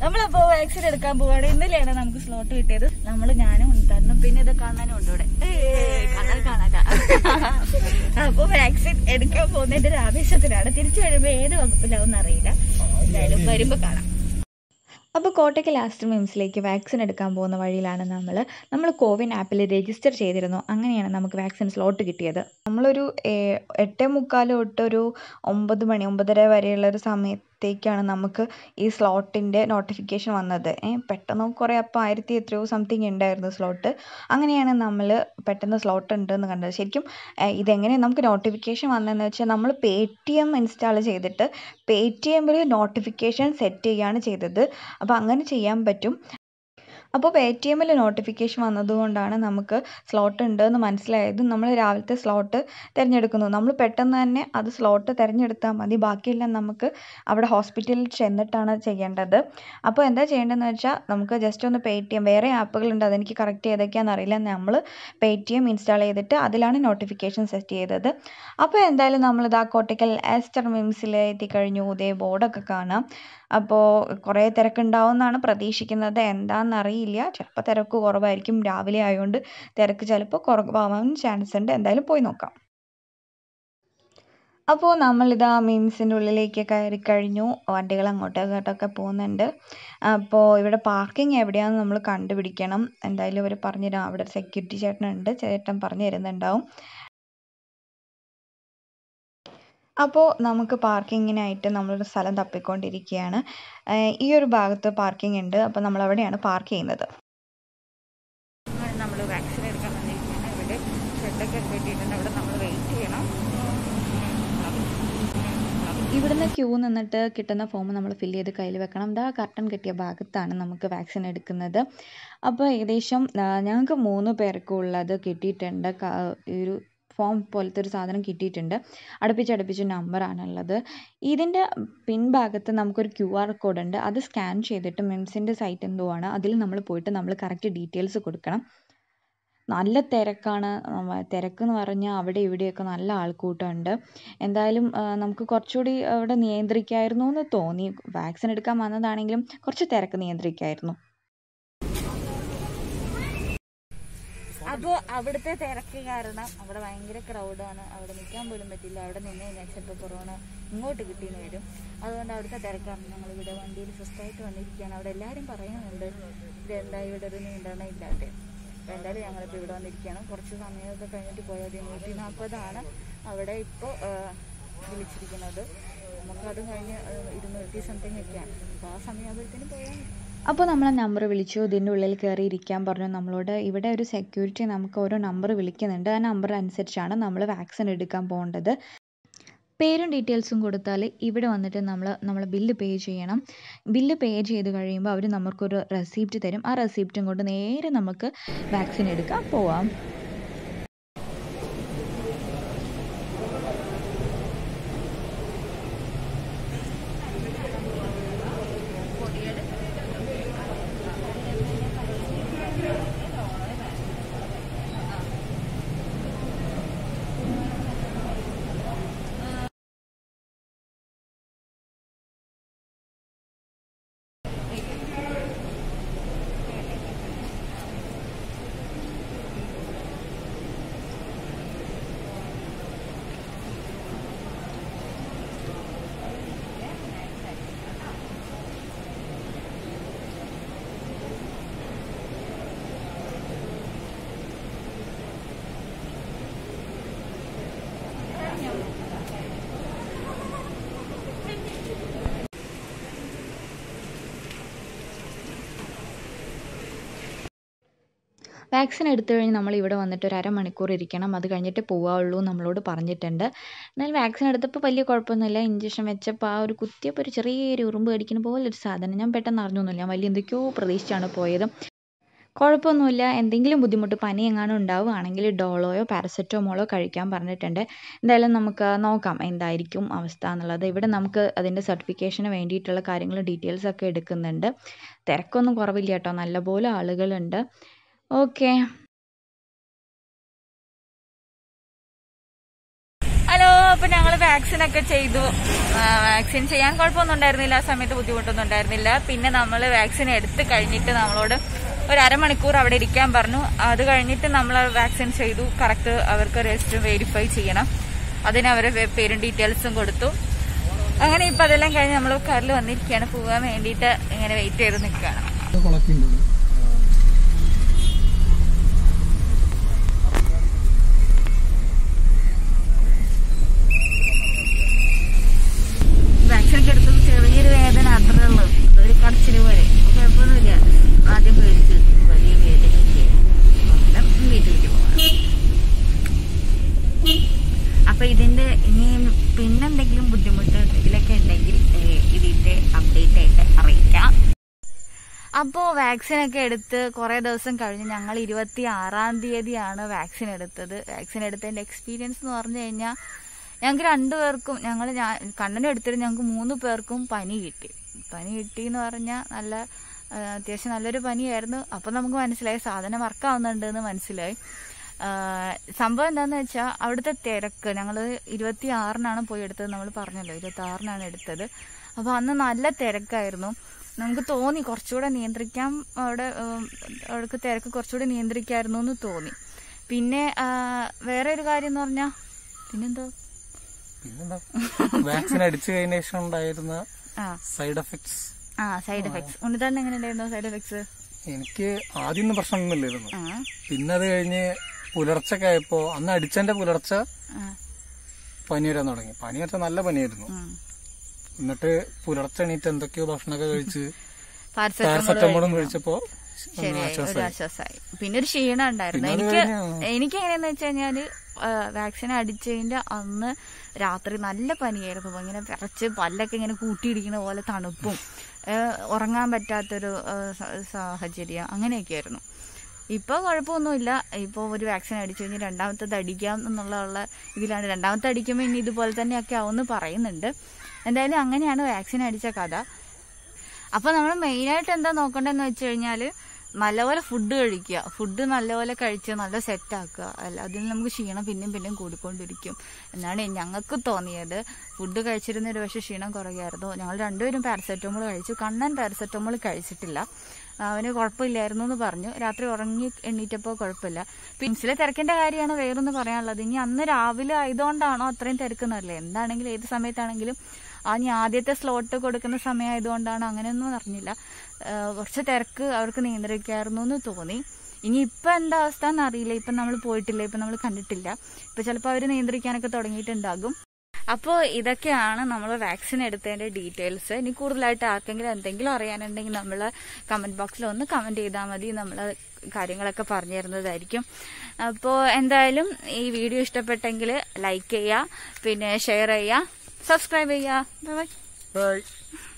നമ്മളപ്പോ വാക്സിൻ എടുക്കാൻ പോവാണ് ഇന്നലെയാണ് നമുക്ക് സ്ലോട്ട് കിട്ടിയത് നമ്മള് ഞാനും തരണം പിന്നെ ഇത് കാണാനും ഉണ്ട് ഇവിടെ ഏയ്, കാണാൻ കാണാനാ അപ്പൊ വാക്സിൻ എടുക്കാൻ പോകുന്നതിന്റെ ഒരു ആവേശത്തിലാണ് തിരിച്ചു വരുമ്പോ ഏത് വകുപ്പിലാവും അറിയില്ല എന്തായാലും വരുമ്പോ കാണാം അപ്പോൾ കോട്ടയ്ക്ക് ലാസ്റ്റ് മിംസിലേക്ക് വാക്സിൻ എടുക്കാൻ പോകുന്ന വഴിയിലാണ് നമ്മൾ നമ്മൾ കോവിൻ ആപ്പിൽ രജിസ്റ്റർ ചെയ്തിരുന്നു അങ്ങനെയാണ് നമുക്ക് വാക്സിൻ സ്ലോട്ട് കിട്ടിയത് നമ്മളൊരു ഏ- എട്ടേ മുക്കാൽ തൊട്ട് ഒരു ഒമ്പത് മണി ഒമ്പതര വരെയുള്ള ഒരു സമയത്തേക്കാണ് നമുക്ക് ഈ സ്ലോട്ടിൻ്റെ നോട്ടിഫിക്കേഷൻ വന്നത് ഏ, പെട്ടെന്ന് കുറേ അപ്പോൾ ആയിരത്തി എത്രയോ സംതിങ് ഉണ്ടായിരുന്നു സ്ലോട്ട് അങ്ങനെയാണ് നമ്മൾ പെട്ടെന്ന് സ്ലോട്ട് ഉണ്ടെന്ന് കണ്ടത് ശരിക്കും ഏ, ഇതെങ്ങനെ നമുക്ക് നോട്ടിഫിക്കേഷൻ വന്നതെന്ന് വെച്ചാൽ നമ്മൾ പേ ടി എം ഇൻസ്റ്റാൾ ചെയ്തിട്ട് പേ ടി എമ്മിൽ നോട്ടിഫിക്കേഷൻ സെറ്റ് ചെയ്യുകയാണ് ചെയ്തത് അപ്പോൾ അങ്ങനെ ചെയ്യാൻ പറ്റും അപ്പോൾ പേ ടി എമ്മിൽ നോട്ടിഫിക്കേഷൻ വന്നതുകൊണ്ടാണ് നമുക്ക് സ്ലോട്ട് ഉണ്ട് എന്ന് മനസ്സിലായത് നമ്മൾ രാവിലത്തെ സ്ലോട്ട് തിരഞ്ഞെടുക്കുന്നു നമ്മൾ പെട്ടെന്ന് തന്നെ അത് സ്ലോട്ട് തിരഞ്ഞെടുത്താൽ മതി ബാക്കിയെല്ലാം നമുക്ക് അവിടെ ഹോസ്പിറ്റലിൽ ചെന്നിട്ടാണ് ചെയ്യേണ്ടത് അപ്പോൾ എന്താ ചെയ്യേണ്ടതെന്ന് വെച്ചാൽ നമുക്ക് ജസ്റ്റ് ഒന്ന് പേ ടി എം വേറെ ആപ്പുകളുണ്ട് അതെനിക്ക് കറക്റ്റ് ഏതൊക്കെയാണെന്ന് അറിയില്ല നമ്മൾ പേ ടി എം ഇൻസ്റ്റാൾ ചെയ്തിട്ട് അതിലാണ് നോട്ടിഫിക്കേഷൻ സെറ്റ് ചെയ്തത് അപ്പോൾ എന്തായാലും നമ്മൾ ഇതാ കോട്ടയ്ക്കൽ ആസ്റ്റർ മിംസിൽ എത്തിക്കഴിഞ്ഞു ഇതേ ബോർഡൊക്കെ കാണാം അപ്പോൾ കുറേ തിരക്കുണ്ടാവും എന്നാണ് പ്രതീക്ഷിക്കുന്നത് എന്താണെന്നറിയില്ല ചിലപ്പോൾ തിരക്ക് കുറവായിരിക്കും രാവിലെ ആയതുകൊണ്ട് തിരക്ക് ചിലപ്പോൾ കുറവാവാൻ ചാൻസ് ഉണ്ട് എന്തായാലും പോയി നോക്കാം അപ്പോൾ നമ്മളിതാ മിംസിൻ്റെ ഉള്ളിലേക്ക് കയറി കഴിഞ്ഞു വണ്ടികൾ അങ്ങോട്ടും ഇങ്ങോട്ടൊക്കെ പോകുന്നുണ്ട് അപ്പോൾ ഇവിടെ പാർക്കിംഗ് എവിടെയാണെന്ന് നമ്മൾ കണ്ടുപിടിക്കണം എന്തായാലും അവർ പറഞ്ഞുതരാം അവിടെ സെക്യൂരിറ്റി ചേട്ടനുണ്ട് ചേട്ടൻ പറഞ്ഞു തരുന്നുണ്ടാവും അപ്പോൾ നമുക്ക് പാർക്കിങ്ങിനായിട്ട് നമ്മളൊരു സ്ഥലം തപ്പിക്കൊണ്ടിരിക്കുകയാണ് ഏഹ് ഈ ഒരു ഭാഗത്ത് പാർക്കിംഗ് ഉണ്ട് അപ്പോൾ നമ്മൾ അവിടെയാണ് പാർക്ക് ചെയ്യുന്നത് നമ്മൾ വാക്സിൻ എടുക്കാൻ വന്നിരിക്കുകയാണ് ഇവിടെ ഷെഡൊക്കെ കെട്ടിയിട്ടുണ്ട് അവിടെ നമ്മൾ വെയിറ്റ് ചെയ്യണം ഇവിടുന്ന് ക്യൂ നിന്നിട്ട് കിട്ടുന്ന ഫോം നമ്മൾ ഫില്ല് ചെയ്ത് കയ്യിൽ വെക്കണം ദാ കർട്ടൻ കെട്ടിയ ഭാഗത്താണ് നമുക്ക് വാക്സിൻ എടുക്കുന്നത് അപ്പോൾ ഏകദേശം ആ, ഞങ്ങൾക്ക് മൂന്ന് പേർക്ക് ഉള്ളത് കിട്ടിയിട്ടുണ്ട് ക- ഒരു ഫോം പോലത്തെ ഒരു സാധനം കിട്ടിയിട്ടുണ്ട് അടുപ്പിച്ച് അടുപ്പിച്ച് നമ്പറാണുള്ളത് ഇതിൻ്റെ പിൻഭാഗത്ത് നമുക്കൊരു ക്യു ആർ കോഡ് ഉണ്ട് അത് സ്കാൻ ചെയ്തിട്ട് മിംസിൻ്റെ സൈറ്റ് എന്തോ ആണ് അതിൽ നമ്മൾ പോയിട്ട് നമ്മൾ കറക്റ്റ് ഡീറ്റെയിൽസ് കൊടുക്കണം നല്ല തിരക്കാണ് ഉം, തിരക്ക് എന്ന് പറഞ്ഞാൽ അവിടെ ഇവിടെയൊക്കെ നല്ല ആൾക്കൂട്ടമുണ്ട് എന്തായാലും ആ, നമുക്ക് കുറച്ചുകൂടി അവിടെ നിയന്ത്രിക്കായിരുന്നു എന്ന് തോന്നി വാക്സിൻ എടുക്കാൻ വന്നതാണെങ്കിലും കുറച്ച് തിരക്ക് നിയന്ത്രിക്കായിരുന്നു അപ്പോൾ അവിടുത്തെ തിരക്ക് കാരണം അവിടെ ഭയങ്കര ക്രൗഡാണ് അവിടെ നിൽക്കാൻ പോലും പറ്റില്ല അവിടെ നിന്ന് കഴിഞ്ഞാൽ ചിലപ്പോൾ കൊറോണ ഇങ്ങോട്ട് കിട്ടിയെന്ന് വരും അതുകൊണ്ട് അവിടുത്തെ തിരക്കാണ് ഞങ്ങൾ ഇവിടെ വണ്ടിയിൽ സ്വസ്ഥമായിട്ട് വന്നിരിക്കുകയാണ് അവിടെ എല്ലാവരും പറയുന്നുണ്ട് ഇതെന്താ ഇവിടെ ഒരു നിയന്ത്രണം ഇല്ലാതെ അപ്പോൾ എന്തായാലും ഞങ്ങളിപ്പോൾ ഇവിടെ വന്നിരിക്കുകയാണ് കുറച്ച് സമയമൊക്കെ കഴിഞ്ഞിട്ട് പോയാൽ മതി നൂറ്റി നാൽപ്പതാണ് അവിടെ ഇപ്പോൾ വിളിച്ചിരിക്കുന്നത് നമുക്കത് കഴിഞ്ഞ് ഏഹ്, ഇരുന്നൂറ്റി സംതിങ് ഒക്കെയാണ് അപ്പോൾ ആ സമയമാകുമ്പോഴത്തേനും പോയാൽ മതി അപ്പോൾ നമ്മൾ നമ്പർ വിളിച്ചു ഇതിൻ്റെ ഉള്ളിൽ കയറി ഇരിക്കാൻ പറഞ്ഞു നമ്മളോട് ഇവിടെ ഒരു സെക്യൂരിറ്റി നമുക്ക് ഓരോ നമ്പർ വിളിക്കുന്നുണ്ട് ആ നമ്പർ അനുസരിച്ചാണ് നമ്മൾ വാക്സിൻ എടുക്കാൻ പോകേണ്ടത് പേരും ഡീറ്റെയിൽസും കൊടുത്താൽ ഇവിടെ വന്നിട്ട് നമ്മൾ നമ്മൾ ബില്ല് പേ ചെയ്യണം ബില്ല് പേ ചെയ്ത് കഴിയുമ്പോൾ അവർ നമുക്കൊരു റെസിപ്റ്റ് തരും ആ റെസിപ്റ്റും കൊണ്ട് നേരെ നമുക്ക് വാക്സിൻ എടുക്കാൻ പോവാം വാക്സിൻ എടുത്തു കഴിഞ്ഞ് നമ്മൾ ഇവിടെ വന്നിട്ട് ഒരു അരമണിക്കൂർ ഇരിക്കണം അത് കഴിഞ്ഞിട്ട് പോകാവുള്ളൂ നമ്മളോട് പറഞ്ഞിട്ടുണ്ട് എന്നാൽ വാക്സിൻ എടുത്തപ്പോൾ വലിയ കുഴപ്പമൊന്നുമില്ല ഇഞ്ചക്ഷൻ വെച്ചപ്പോൾ ആ ഒരു കുത്തിയപ്പോൾ ഒരു ചെറിയൊരു ഉറുമ്പ് കടിക്കുന്ന പോലെ ഒരു സാധനം ഞാൻ പെട്ടെന്ന് അറിഞ്ഞൊന്നുമില്ല ഞാൻ വലിയ എന്തൊക്കെയോ പ്രതീക്ഷിച്ചാണ് പോയത് കുഴപ്പമൊന്നുമില്ല എന്തെങ്കിലും ബുദ്ധിമുട്ട് പനി എങ്ങാനും ഉണ്ടാവുകയാണെങ്കിൽ ഡോളോയോ പാരസെറ്റമോളോ കഴിക്കാൻ പറഞ്ഞിട്ടുണ്ട് എന്തായാലും നമുക്ക് നോക്കാം എന്തായിരിക്കും അവസ്ഥ എന്നുള്ളത് ഇവിടെ നമുക്ക് അതിൻ്റെ സർട്ടിഫിക്കേഷന് വേണ്ടിയിട്ടുള്ള കാര്യങ്ങളും ഡീറ്റെയിൽസ് ഒക്കെ എടുക്കുന്നുണ്ട് തിരക്കൊന്നും കുറവില്ല കേട്ടോ നല്ലപോലെ ആളുകളുണ്ട് ഓക്കെ ഹലോ ഇപ്പൊ ഞങ്ങൾ വാക്സിൻ ഒക്കെ ചെയ്തു ആ, വാക്സിൻ ചെയ്യാൻ കുഴപ്പമൊന്നും ഉണ്ടായിരുന്നില്ല ആ സമയത്ത് ബുദ്ധിമുട്ടൊന്നും ഉണ്ടായിരുന്നില്ല പിന്നെ നമ്മൾ വാക്സിൻ എടുത്ത് കഴിഞ്ഞിട്ട് നമ്മളോട് ഒരു അരമണിക്കൂർ അവിടെ ഇരിക്കാൻ പറഞ്ഞു അത് കഴിഞ്ഞിട്ട് നമ്മൾ വാക്സിൻ ചെയ്തു കറക്റ്റ് അവർക്ക് രജിസ്റ്റർ വെരിഫൈ ചെയ്യണം അതിന് അവരെ വേ- പേരും ഡീറ്റെയിൽസും കൊടുത്തു അങ്ങനെ ഇപ്പൊ അതെല്ലാം കഴിഞ്ഞ് നമ്മൾ കാറിൽ വന്നിരിക്കുകയാണ് പോകാൻ വേണ്ടിയിട്ട് ഇങ്ങനെ വെയിറ്റ് ചെയ്ത് നിൽക്കുകയാണ് വാക്സിൻ ഒക്കെ എടുത്തത് ചെറിയൊരു വേദന അത്രേ ഉള്ളൂ ഒരു കടച്ചില് പോലെ കുഴപ്പമൊന്നുമില്ല ആദ്യം പേടിച്ച് വലിയ വേദനയൊക്കെ അങ്ങനെ വീട്ടിലേക്ക് പോകാം അപ്പൊ ഇതിന്റെ ഇനി പിന്നെന്തെങ്കിലും ബുദ്ധിമുട്ട് എന്തെങ്കിലുമൊക്കെ ഉണ്ടെങ്കിൽ ഏഹ്, ഇതിന്റെ അപ്ഡേറ്റ് ആയിട്ട് അറിയിക്കാം അപ്പോൾ വാക്സിൻ ഒക്കെ എടുത്ത് കുറേ ദിവസം കഴിഞ്ഞ് ഞങ്ങൾ ഇരുപത്തി ആറാം തീയതിയാണ് വാക്സിൻ എടുത്തത് വാക്സിൻ എടുത്തതിന്റെ എക്സ്പീരിയൻസ് എന്ന് പറഞ്ഞു കഴിഞ്ഞാൽ ഞങ്ങൾക്ക് രണ്ടുപേർക്കും ഞങ്ങൾ ഞാൻ കണ്ണനും എടുത്തിട്ട് ഞങ്ങൾക്ക് മൂന്ന് പേർക്കും പനി കിട്ടി പനി കിട്ടി എന്ന് പറഞ്ഞാൽ നല്ല ആ, അത്യാവശ്യം നല്ലൊരു പനിയായിരുന്നു അപ്പം നമുക്ക് മനസ്സിലായി സാധനം വർക്കാവുന്നുണ്ട് എന്ന് മനസ്സിലായി ആ, സംഭവം എന്താന്ന് വെച്ചാൽ അവിടുത്തെ തിരക്ക് ഞങ്ങൾ ഇരുപത്തി ആറിനാണ് പോയി എടുത്തത് നമ്മൾ പറഞ്ഞല്ലോ ഇരുപത്തി ആറിനാണ് എടുത്തത് അപ്പോൾ അന്ന് നല്ല തിരക്കായിരുന്നു നമുക്ക് തോന്നി കുറച്ചുകൂടെ നിയന്ത്രിക്കാം അവിടെ ഉം, അവിടേക്ക് തിരക്ക് കുറച്ചുകൂടെ നിയന്ത്രിക്കായിരുന്നു എന്ന് തോന്നി പിന്നെ ആ, വേറെ ഒരു കാര്യം എന്ന് പറഞ്ഞാൽ പിന്നെന്തോ പിന്നെന്താ വാക്സിൻ അടിച്ചു കഴിഞ്ഞ ശേഷം ഉണ്ടായിരുന്ന ആ സൈഡ് എഫക്ട്സ് ആ സൈഡ് എഫക്ട്സ് ഉണ്ണിത്താൻ എങ്ങനെ ഉണ്ടായിരുന്നു സൈഡ് എഫക്ട്സ് എനിക്ക് ആദ്യമൊന്നും പ്രശ്നമൊന്നുമില്ലായിരുന്നു ആ പിന്നെ അത് കഴിഞ്ഞ് പുലർച്ചൊക്കെ ആയപ്പോ അന്ന് അടിച്ചതിന്റെ പുലർച്ച ആ പനി വരാൻ തുടങ്ങി പനി വെച്ചാൽ നല്ല പനിയായിരുന്നു ഉം. എന്നിട്ട് പുലർച്ചെ എണീറ്റ് എന്തൊക്കെയോ ഭക്ഷണമൊക്കെ കഴിച്ച് പാരസെറ്റമോൾ പാരസെറ്റമോളും കഴിച്ചപ്പോ ഒന്ന് ശരിയായി ഒരു ആശ്വാസമായി ആശ്വാസമായി പിന്നെ ഒരു ക്ഷീണം ഉണ്ടായിരുന്നു പിന്നെ അത് എനിക്ക് കഴിഞ്ഞ് എനിക്ക് എങ്ങനെയാന്ന് വെച്ച് കഴിഞ്ഞാല് വാക്സിൻ അടിച്ചതിന്റെ അന്ന് രാത്രി നല്ല പനിയായിരുന്നു ഇങ്ങനെ വിറച്ച് പല്ലൊക്കെ ഇങ്ങനെ കൂട്ടിയിടിക്കുന്ന പോലെ തണുപ്പും ആ, ഉറങ്ങാൻ പറ്റാത്തൊരു ആ, സ- സാഹചര്യം അങ്ങനെയൊക്കെ ആയിരുന്നു ഇപ്പൊ കുഴപ്പമൊന്നുമില്ല ഇപ്പോൾ ഒരു വാക്സിൻ അടിച്ചു കഴിഞ്ഞ് രണ്ടാമത്തത് അടിക്കാം എന്നുള്ള ഇതിലാണ് രണ്ടാമത്തെ അടിക്കുമ്പോൾ ഇനി ഇതുപോലെ തന്നെയൊക്കെ ആവുമെന്ന് പറയുന്നുണ്ട് എന്തായാലും അങ്ങനെയാണ് വാക്സിൻ അടിച്ച കഥ അപ്പോൾ നമ്മൾ മെയിനായിട്ട് എന്താ നോക്കേണ്ടതെന്ന് വെച്ച് കഴിഞ്ഞാൽ നല്ലപോലെ ഫുഡ് കഴിക്കുക ഫുഡ് നല്ലപോലെ കഴിച്ച് നല്ല സെറ്റ് ആക്കുക അല്ല അതിൽ നമുക്ക് ക്ഷീണം പിന്നെയും പിന്നെയും കൂടിക്കൊണ്ടിരിക്കും എന്നാണ് ഞങ്ങൾക്ക് തോന്നിയത് ഫുഡ് കഴിച്ചിരുന്ന ഒരു പക്ഷേ ക്ഷീണം കുറയായിരുന്നു ഞങ്ങൾ രണ്ടുപേരും പാരസെറ്റമോൾ കഴിച്ചു കണ്ണൻ പാരസെറ്റമോൾ കഴിച്ചിട്ടില്ല അവന് കുഴപ്പമില്ലായിരുന്നു എന്ന് പറഞ്ഞു രാത്രി ഉറങ്ങി എണ്ണീറ്റപ്പോൾ കുഴപ്പമില്ല പിൻസിലെ തിരക്കിന്റെ കാര്യമാണ് വേറൊന്ന് പറയാനുള്ളത് ഇനി അന്ന് രാവിലെ ആയതുകൊണ്ടാണോ അത്രയും തിരക്കുന്നല്ലേ എന്താണെങ്കിലും ഏത് സമയത്താണെങ്കിലും ആ ഇനി ആദ്യത്തെ സ്ലോട്ട് കൊടുക്കുന്ന സമയമായതുകൊണ്ടാണ് അങ്ങനെയൊന്നും അറിഞ്ഞില്ല ആഹ് കുറച്ച് തിരക്ക് അവർക്ക് നിയന്ത്രിക്കായിരുന്നു എന്ന് തോന്നി ഇനി ഇപ്പൊ എന്താ അവസ്ഥ എന്നറിയില്ല ഇപ്പൊ നമ്മൾ പോയിട്ടില്ല ഇപ്പൊ നമ്മൾ കണ്ടിട്ടില്ല ഇപ്പൊ ചിലപ്പോൾ അവർ നിയന്ത്രിക്കാനൊക്കെ തുടങ്ങിയിട്ടുണ്ടാകും അപ്പോൾ ഇതൊക്കെയാണ് നമ്മൾ വാക്സിൻ എടുത്തതിന്റെ ഡീറ്റെയിൽസ് ഇനി കൂടുതലായിട്ട് ആർക്കെങ്കിലും എന്തെങ്കിലും അറിയാനുണ്ടെങ്കിൽ നമ്മൾ കമന്റ് ബോക്സിൽ ഒന്ന് കമന്റ് ചെയ്താൽ മതി നമ്മൾ കാര്യങ്ങളൊക്കെ പറഞ്ഞു തരുന്നതായിരിക്കും അപ്പോൾ എന്തായാലും ഈ വീഡിയോ ഇഷ്ടപ്പെട്ടെങ്കിൽ ലൈക്ക് ചെയ്യുക പിന്നെ ഷെയർ ചെയ്യുക സബ്സ്ക്രൈബ് ചെയ്യുക ബൈ ബൈ